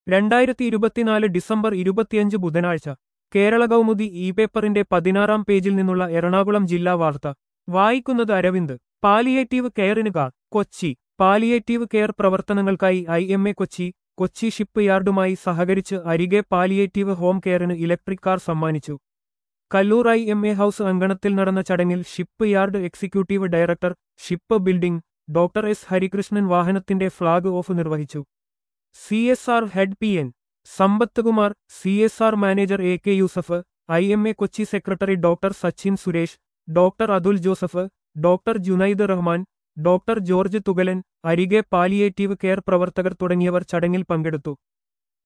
രണ്ടായിരത്തി ഇരുപത്തിനാല് ഡിസംബർ ഇരുപത്തിയഞ്ച് ബുധനാഴ്ച കേരള കൗമുദി ഇ പേപ്പറിന്റെ പതിനാറാം പേജിൽ നിന്നുള്ള എറണാകുളം ജില്ലാ വാർത്ത വായിക്കുന്നത് അരവിന്ദ് പാലിയേറ്റീവ് കെയറിന് കാർ കൊച്ചി പാലിയേറ്റീവ് കെയർ പ്രവർത്തനങ്ങൾക്കായി I M A Kochi Kochi ഷിപ്പ് യാർഡുമായി സഹകരിച്ച് അരികെ പാലിയേറ്റീവ് ഹോം കെയറിന് ഇലക്ട്രിക് കാർ സമ്മാനിച്ചു Kallur I M A house അങ്കണത്തിൽ നടന്ന ചടങ്ങിൽ shipyard executive director ship building doctor S Harikrishnan വാഹനത്തിന്റെ ഫ്ളാഗ് ഓഫ് നിർവഹിച്ചു C S R head P N Sampath Kumar C S R manager A K Yusuf I M A Kochi secretary doctor Sachin Suresh doctor Athul Joseph doctor Junaid Rahman doctor George Thukalan Arike palliative care പ്രവർത്തകർ തുടങ്ങിയവർ ചടങ്ങിൽ പങ്കെടുത്തു